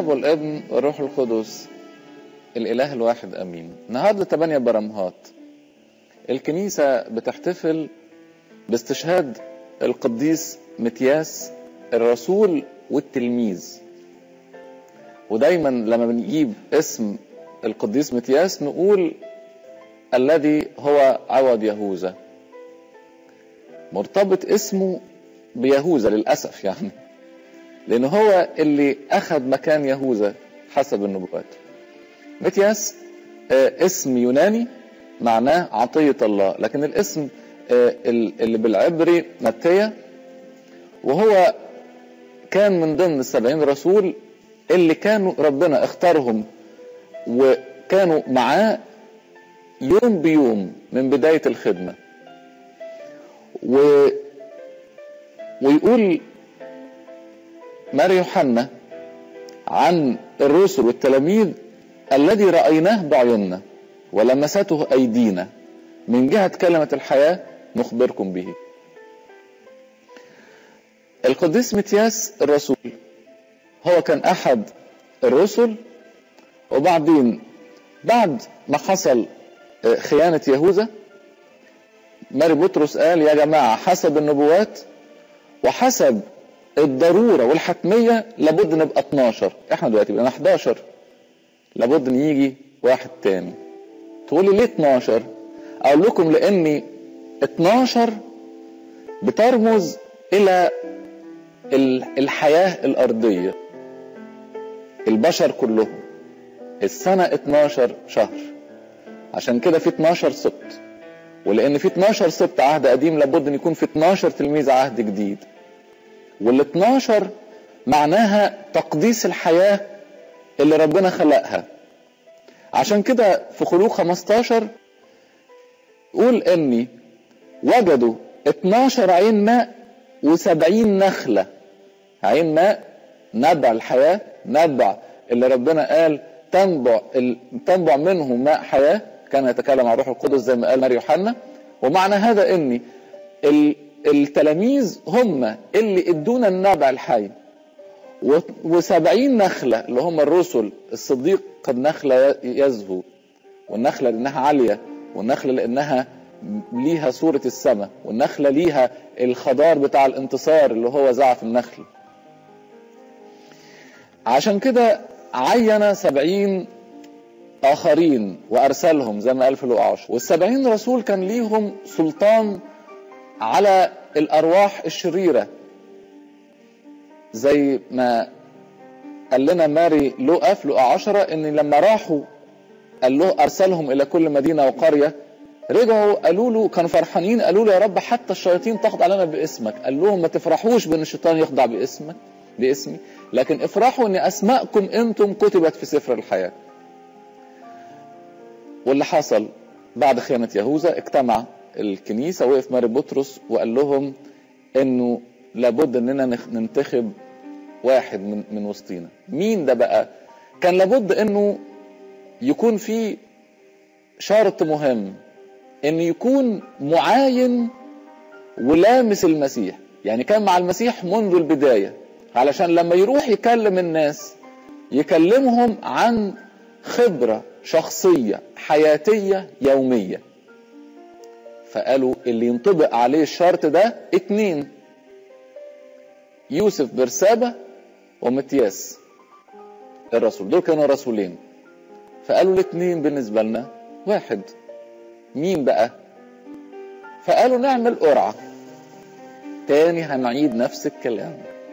والابن والروح القدس الاله الواحد امين النهارده 8 برمهات الكنيسه بتحتفل باستشهاد القديس متياس الرسول والتلميذ ودايما لما بنجيب اسم القديس متياس نقول الذي هو عوض يهوذا مرتبط اسمه بيهوذا للاسف يعني لان هو اللي اخذ مكان يهوذا حسب النبوات متياس اسم يوناني معناه عطية الله لكن الاسم اللي بالعبري متيا وهو كان من ضمن السبعين رسول اللي كانوا ربنا اختارهم وكانوا معاه يوم بيوم من بداية الخدمة و ويقول ماري يوحنا عن الرسل والتلاميذ الذي رأيناه بعيوننا ولمسته أيدينا من جهة كلمة الحياة نخبركم به القديس متياس الرسول هو كان أحد الرسل وبعدين بعد ما حصل خيانة يهوذا ماري بطرس قال يا جماعة حسب النبوات وحسب الضرورة والحتمية لابد نبقى 12 احنا دلوقتي بقينا 11 لابد ان يجي واحد تاني تقولي ليه 12 اقول لكم لاني 12 بترمز الى الحياة الارضية البشر كلهم السنة 12 شهر عشان كده في 12 سبت ولان في 12 سبت عهد قديم لابد ان يكون في 12 تلميذ عهد جديد وال 12 معناها تقديس الحياة اللي ربنا خلقها عشان كده في خلوق 15 يقول اني وجدوا 12 عين ماء و70 نخلة عين ماء نبع الحياة نبع اللي ربنا قال تنبع تنبع منه ماء حياة كان يتكلم عن روح القدس زي ما قال ماري يوحنا ومعنى هذا اني التلاميذ هم اللي ادونا النبع الحي وسبعين نخلة اللي هم الرسل الصديق قد نخلة يزهو والنخلة لأنها عالية والنخلة لأنها ليها صورة السماء والنخلة ليها الخضار بتاع الانتصار اللي هو زعف النخل عشان كده عين سبعين آخرين وأرسلهم زي ما قال في لقعاش والسبعين رسول كان ليهم سلطان على الأرواح الشريرة زي ما قال لنا ماري لوقا في لوقا عشرة ان لما راحوا قال له ارسلهم الى كل مدينه وقريه رجعوا قالوا له كانوا فرحانين قالوا له يا رب حتى الشياطين تخضع لنا باسمك قال لهم ما تفرحوش بان الشيطان يخضع باسمك باسمي لكن افرحوا ان اسماءكم انتم كتبت في سفر الحياه واللي حصل بعد خيانه يهوذا اجتمع الكنيسه وقف ماري بطرس وقال لهم انه لابد اننا ننتخب واحد من من وسطينا مين ده بقى كان لابد انه يكون في شرط مهم ان يكون معاين ولامس المسيح يعني كان مع المسيح منذ البداية علشان لما يروح يكلم الناس يكلمهم عن خبرة شخصية حياتية يومية فقالوا اللي ينطبق عليه الشرط ده اتنين يوسف برسابة ومتياس الرسول دول كانوا رسولين فقالوا الاثنين بالنسبة لنا واحد مين بقى فقالوا نعمل قرعة تاني هنعيد نفس الكلام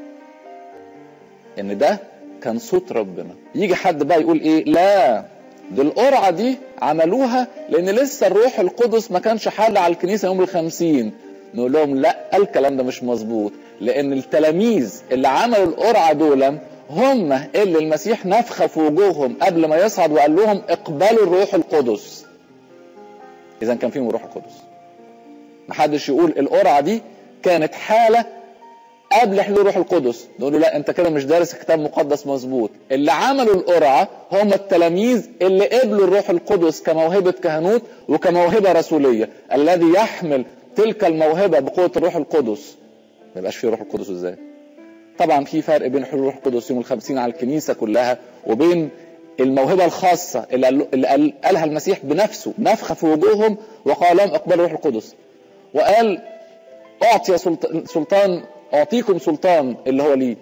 ان ده كان صوت ربنا يجي حد بقى يقول ايه لا دي القرعة دي عملوها لان لسه الروح القدس ما كانش حل على الكنيسة يوم الخمسين نقول لهم لا الكلام ده مش مظبوط لان التلاميذ اللي عملوا القرعه دول هم اللي المسيح نفخ في وجوههم قبل ما يصعد وقال لهم اقبلوا الروح القدس اذا كان فيهم الروح القدس محدش يقول القرعه دي كانت حاله قبل حلول الروح القدس نقول له لا انت كده مش دارس الكتاب المقدس مظبوط اللي عملوا القرعه هم التلاميذ اللي قبلوا الروح القدس كموهبه كهنوت وكموهبه رسوليه الذي يحمل تلك الموهبه بقوه الروح القدس ما يبقاش فيه روح القدس ازاي طبعا في فرق بين حلول الروح القدس يوم الخمسين على الكنيسة كلها وبين الموهبة الخاصة اللي, قال اللي قالها المسيح بنفسه نفخ في وجوههم وقال لهم اقبلوا الروح القدس وقال اعطي سلطان اعطيكم سلطان اللي هو لي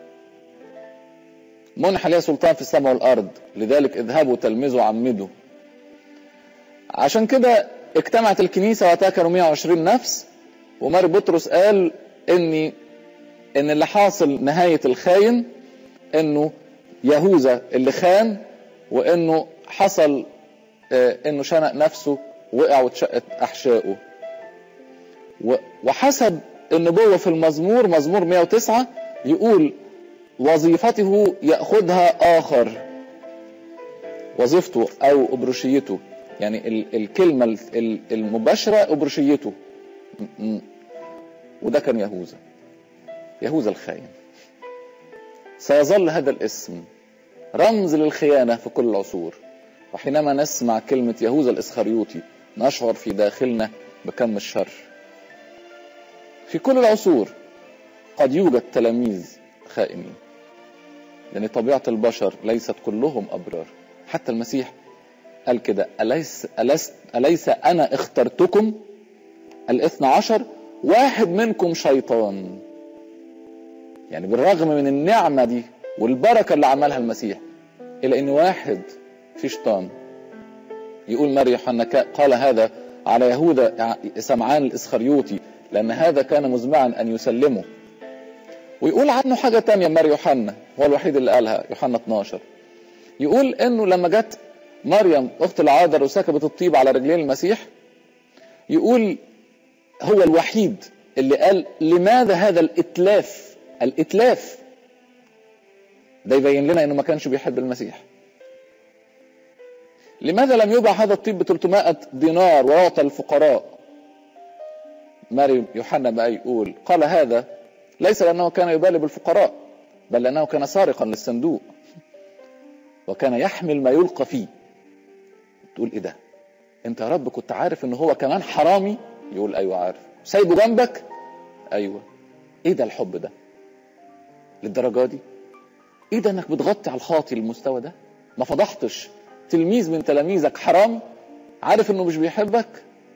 منح لي سلطان في السماء والارض لذلك اذهبوا تلمذوا عمدوا عشان كده اجتمعت الكنيسه وقتها كانوا 120 نفس وماري بطرس قال اني ان اللي حاصل نهايه الخاين انه يهوذا اللي خان وانه حصل اه انه شنق نفسه وقع واتشقت احشائه وحسب النبوه في المزمور مزمور 109 يقول وظيفته ياخذها اخر وظيفته او ابروشيته يعني الكلمه المباشره ابروشيته وده كان يهوذا يهوذا الخاين سيظل هذا الاسم رمز للخيانه في كل العصور وحينما نسمع كلمه يهوذا الاسخريوطي نشعر في داخلنا بكم الشر في كل العصور قد يوجد تلاميذ خائنين لأن طبيعة البشر ليست كلهم أبرار حتى المسيح قال كده أليس, أليس, أليس أنا اخترتكم الاثنى عشر واحد منكم شيطان يعني بالرغم من النعمة دي والبركة اللي عملها المسيح إلا أن واحد في شيطان يقول ماري يوحنا قال هذا على يهوذا سمعان الإسخريوطي لأن هذا كان مزمعا أن يسلمه ويقول عنه حاجة تانية ماري يوحنا هو الوحيد اللي قالها يوحنا 12 يقول انه لما جت مريم اخت العاذر وسكبت الطيب على رجلين المسيح يقول هو الوحيد اللي قال لماذا هذا الاتلاف الاتلاف ده يبين لنا انه ما كانش بيحب المسيح لماذا لم يباع هذا الطيب ب 300 دينار ويعطى الفقراء ماري يوحنا بقى يقول قال هذا ليس لأنه كان يبالي بالفقراء بل لأنه كان سارقا للصندوق وكان يحمل ما يلقى فيه تقول ايه ده انت يا رب كنت عارف ان هو كمان حرامي يقول ايوه عارف سايبه جنبك ايوه ايه ده الحب ده للدرجه دي ايه ده انك بتغطي على الخاطي للمستوى ده ما فضحتش تلميذ من تلاميذك حرام عارف انه مش بيحبك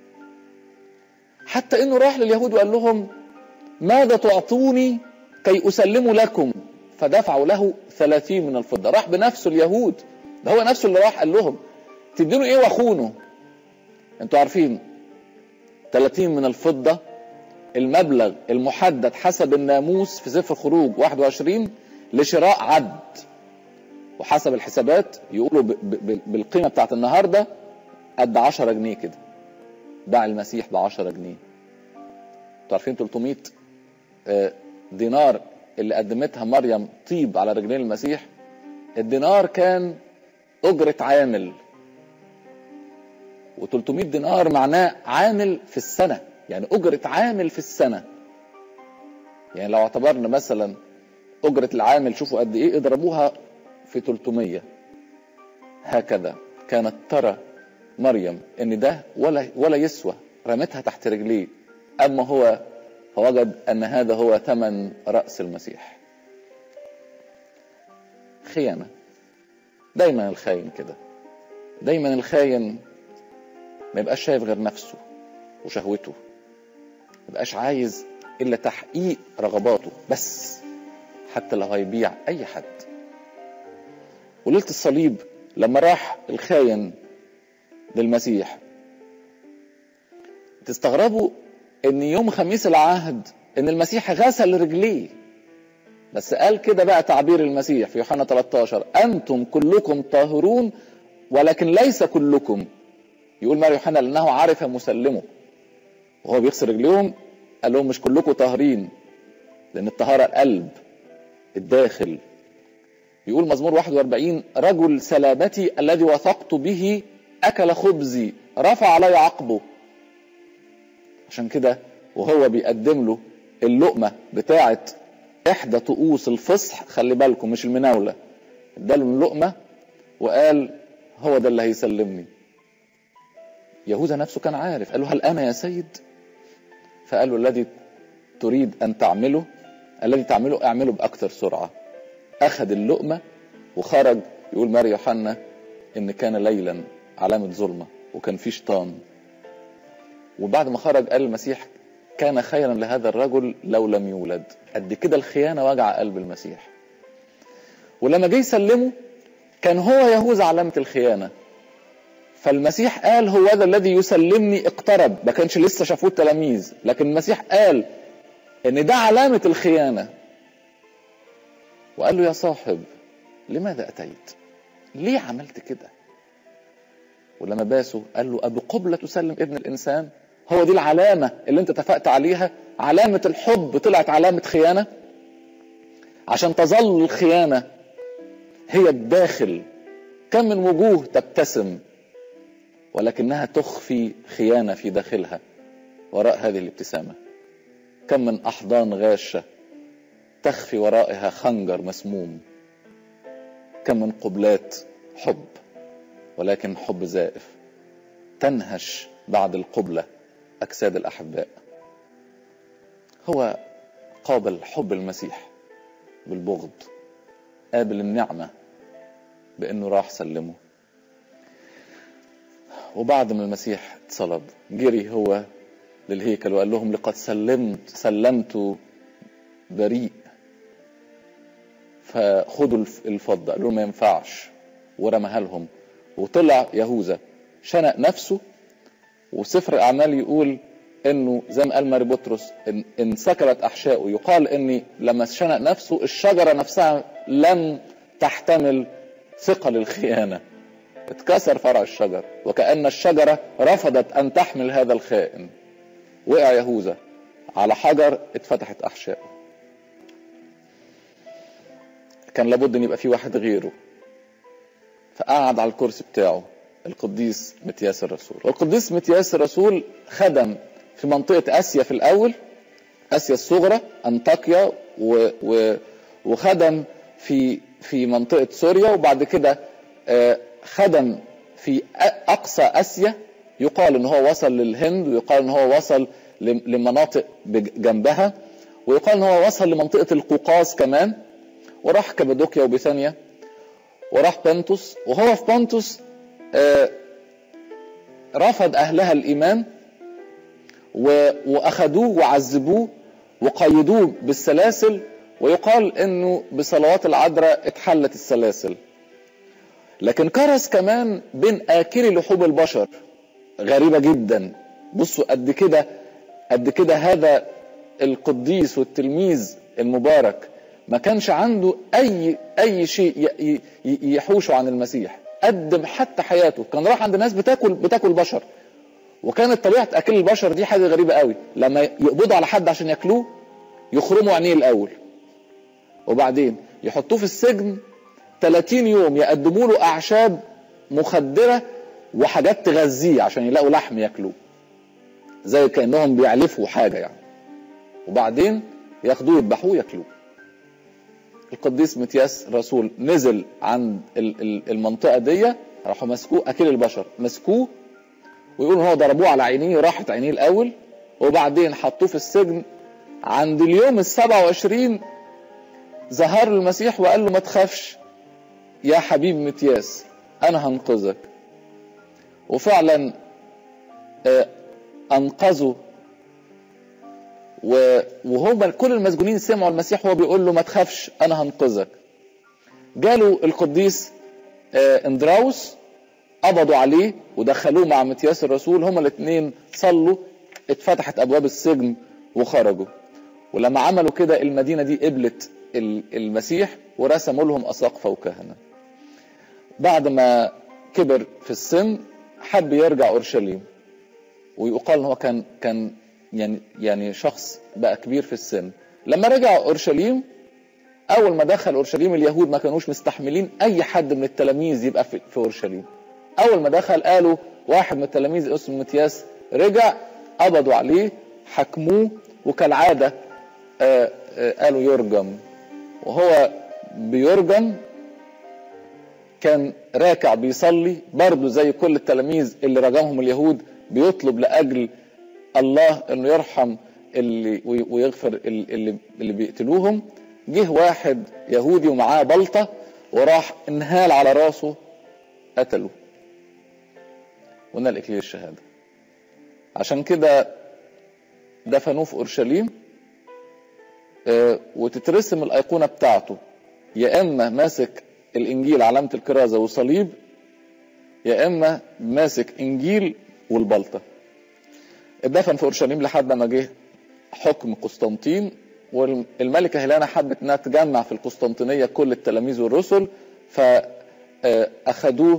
حتى انه راح لليهود وقال لهم ماذا تعطوني كي أسلم لكم فدفعوا له ثلاثين من الفضة راح بنفسه اليهود ده هو نفسه اللي راح قال لهم تدينوا ايه واخونه انتوا عارفين 30 من الفضة المبلغ المحدد حسب الناموس في سفر خروج 21 لشراء عبد وحسب الحسابات يقولوا بالقيمة بتاعت النهاردة قد 10 جنيه كده باع المسيح ب 10 جنيه انتوا عارفين 300 دينار اللي قدمتها مريم طيب على رجلين المسيح الدينار كان أجرة عامل و300 دينار معناه عامل في السنة يعني أجرة عامل في السنة يعني لو اعتبرنا مثلا أجرة العامل شوفوا قد إيه اضربوها في 300 هكذا كانت ترى مريم إن ده ولا ولا يسوى رمتها تحت رجليه أما هو فوجد أن هذا هو ثمن رأس المسيح خيانة دايما الخاين كده دايما الخاين ما يبقاش شايف غير نفسه وشهوته ما يبقاش عايز إلا تحقيق رغباته بس حتى لو هيبيع أي حد وليلة الصليب لما راح الخاين للمسيح تستغربوا ان يوم خميس العهد ان المسيح غسل رجليه بس قال كده بقى تعبير المسيح في يوحنا 13 انتم كلكم طاهرون ولكن ليس كلكم يقول مار يوحنا لانه عرف مسلمه وهو بيغسل رجليهم قال لهم مش كلكم طاهرين لان الطهاره القلب الداخل يقول مزمور 41 رجل سلامتي الذي وثقت به اكل خبزي رفع علي عقبه عشان كده وهو بيقدم له اللقمه بتاعه احدى طقوس الفصح خلي بالكم مش المناوله اداله اللقمه وقال هو ده اللي هيسلمني يهوذا نفسه كان عارف قال له هل انا يا سيد فقال له الذي تريد ان تعمله الذي تعمله اعمله باكثر سرعه اخذ اللقمه وخرج يقول ماري يوحنا ان كان ليلا علامه ظلمه وكان في شيطان وبعد ما خرج قال المسيح كان خيرا لهذا الرجل لو لم يولد قد كده الخيانه وجع قلب المسيح ولما جه يسلمه كان هو يهوذا علامه الخيانه فالمسيح قال هو هذا الذي يسلمني اقترب ما كانش لسه شافوه التلاميذ لكن المسيح قال ان ده علامة الخيانة وقال له يا صاحب لماذا اتيت ليه عملت كده ولما باسه قال له ابو قبلة تسلم ابن الانسان هو دي العلامة اللي انت اتفقت عليها علامة الحب طلعت علامة خيانة عشان تظل الخيانة هي الداخل كم من وجوه تبتسم ولكنها تخفي خيانة في داخلها وراء هذه الابتسامة كم من أحضان غاشة تخفي ورائها خنجر مسموم كم من قبلات حب ولكن حب زائف تنهش بعد القبلة أجساد الأحباء هو قابل حب المسيح بالبغض قابل النعمة بأنه راح سلمه وبعد ما المسيح اتصلب جري هو للهيكل وقال لهم لقد سلمت سلمت بريء فخدوا الفضة قالوا ما ينفعش ورماها لهم وطلع يهوذا شنق نفسه وسفر الأعمال يقول انه زي ما قال ماري بطرس إن انسكبت احشائه يقال ان لما شنق نفسه الشجره نفسها لم تحتمل ثقل الخيانه اتكسر فرع الشجر وكأن الشجرة رفضت أن تحمل هذا الخائن وقع يهوذا على حجر اتفتحت أحشائه كان لابد أن يبقى في واحد غيره فقعد على الكرسي بتاعه القديس متياس الرسول والقديس متياس الرسول خدم في منطقة آسيا في الأول آسيا الصغرى أنطاكيا و و وخدم في في منطقة سوريا وبعد كده خدم في اقصى اسيا يقال ان هو وصل للهند ويقال ان هو وصل لمناطق جنبها ويقال ان هو وصل لمنطقه القوقاز كمان وراح كابادوكيا وبيثانيا وراح بنطس وهو في بنطس رفض اهلها الايمان واخذوه وعذبوه وقيدوه بالسلاسل ويقال انه بصلوات العذراء اتحلت السلاسل لكن كرس كمان بين آكلي لحوم البشر غريبة جدا بصوا قد كده قد كده هذا القديس والتلميذ المبارك ما كانش عنده أي أي شيء يحوشه عن المسيح قدم حتى حياته كان راح عند ناس بتاكل بتاكل بشر وكانت طبيعة أكل البشر دي حاجة غريبة قوي لما يقبضوا على حد عشان ياكلوه يخرموا عينيه الأول وبعدين يحطوه في السجن 30 يوم يقدموا له اعشاب مخدره وحاجات تغذيه عشان يلاقوا لحم ياكلوه زي كانهم بيعلفوا حاجه يعني وبعدين ياخدوه يذبحوه ياكلوه القديس متياس رسول نزل عند المنطقه دي راحوا مسكوه اكل البشر مسكوه ويقولوا هو ضربوه على عينيه راحت عينيه الاول وبعدين حطوه في السجن عند اليوم ال 27 ظهر له المسيح وقال له ما تخافش يا حبيب متياس انا هنقذك وفعلا انقذوا وهم كل المسجونين سمعوا المسيح وهو بيقول له ما تخافش انا هنقذك جاله القديس اندراوس قبضوا عليه ودخلوه مع متياس الرسول هما الاثنين صلوا اتفتحت ابواب السجن وخرجوا ولما عملوا كده المدينه دي قبلت المسيح ورسموا لهم اساقفه وكهنه بعد ما كبر في السن حب يرجع اورشليم ويقال ان هو كان كان يعني يعني شخص بقى كبير في السن لما رجع اورشليم اول ما دخل اورشليم اليهود ما كانوش مستحملين اي حد من التلاميذ يبقى في, في اورشليم اول ما دخل قالوا واحد من التلاميذ اسمه متياس رجع قبضوا عليه حكموه وكالعاده آآ آآ قالوا يرجم وهو بيرجم كان راكع بيصلي برضه زي كل التلاميذ اللي رجمهم اليهود بيطلب لاجل الله انه يرحم اللي ويغفر اللي اللي بيقتلوهم جه واحد يهودي ومعاه بلطة وراح انهال على راسه قتله ونال إكليل الشهادة عشان كده دفنوه في أورشليم آه، وتترسم الأيقونة بتاعته يا إما ماسك الإنجيل علامة الكرازة وصليب يا إما ماسك إنجيل والبلطة اتدفن في أورشليم لحد ما جه حكم قسطنطين والملكة هيلانا حبت انها تجمع في القسطنطينية كل التلاميذ والرسل فأخدوه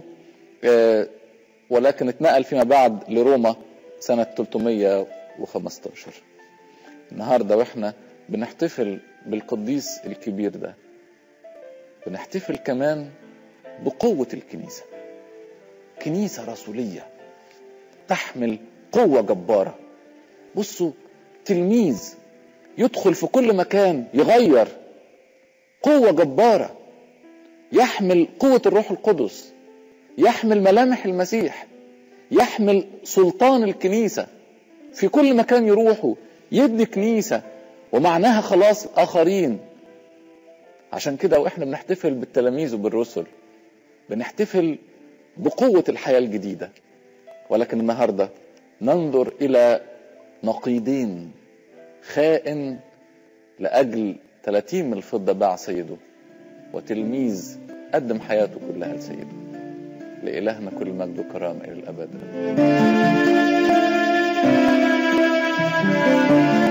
ولكن اتنقل فيما بعد لروما سنة 315 النهاردة واحنا بنحتفل بالقديس الكبير ده بنحتفل كمان بقوة الكنيسة كنيسة رسولية تحمل قوة جبارة بصوا تلميذ يدخل في كل مكان يغير قوة جبارة يحمل قوة الروح القدس يحمل ملامح المسيح يحمل سلطان الكنيسة في كل مكان يروحوا يبني كنيسة ومعناها خلاص آخرين عشان كده واحنا بنحتفل بالتلاميذ وبالرسل بنحتفل بقوة الحياة الجديدة ولكن النهاردة ننظر إلى نقيضين خائن لأجل 30 من الفضة باع سيده وتلميذ قدم حياته كلها لسيده لإلهنا كل مجد وكرامة إلى الأبد